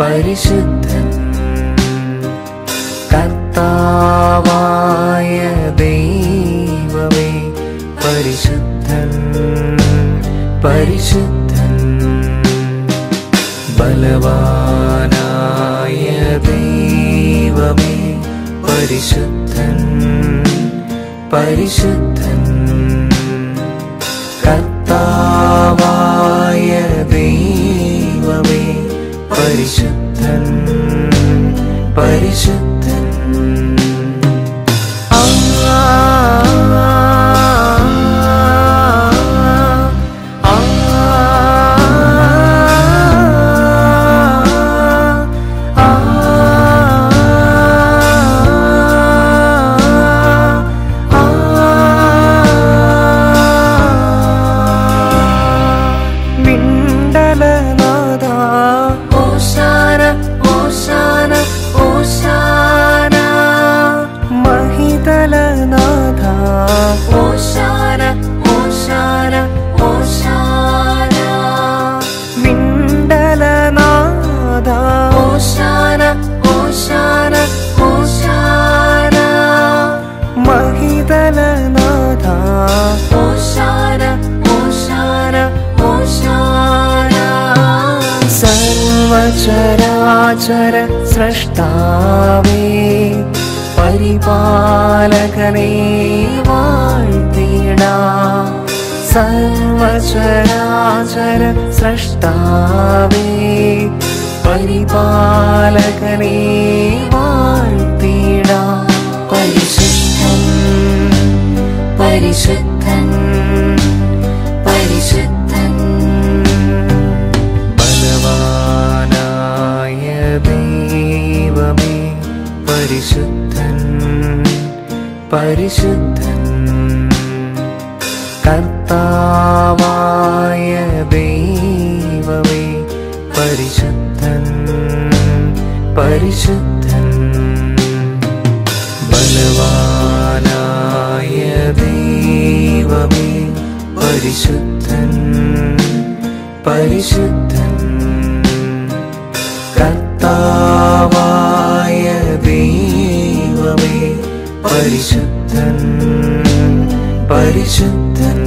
പരിശുദ്ധൻ കർത്താവായ ദൈവമേ പരിശുദ്ധൻ പരിശുദ്ധൻ ബലവാനായ ദൈവമേ പരിശുദ്ധൻ പരിശുദ്ധൻ കർത്താവായ ദൈവമേ പരിശുദ്ധൻ പരിശുദ്ധൻ ആ ആ മിണ്ടലനാഥ ഓശാന ഓശാന ഓശാന മഹിതലനാഥ ഓശാന ഓശാന ഓശാന മിണ്ടലനാഥ ഓശാന ഓശാന ഓശാന മഹിതലനാഥ ഓശാന ഓശാന ഓശാന സർവചരാചര സൃഷ്ടാവേ പരിപാലകനേ വാഴ്ത്തിട സർവചരാചര സൃഷ്ടാവേ പരിപാലകനേ വാഴ്ത്തിട പരിശുദ്ധൻ പരിശുദ്ധൻ പരിശുദ്ധൻ ബലവാനായ ദൈവമേ പരിശുദ്ധൻ പരിശുദ്ധൻ കർത്താവായ ദൈവമേ പരിശുദ്ധൻ പരിശുദ്ധൻ ബലവാനായ ദൈവമേ പരിശുദ്ധൻ പരിശുദ്ധൻ കർത്താവായ ദൈവമേ പരിശുദ്ധൻ പരിശുദ്ധൻ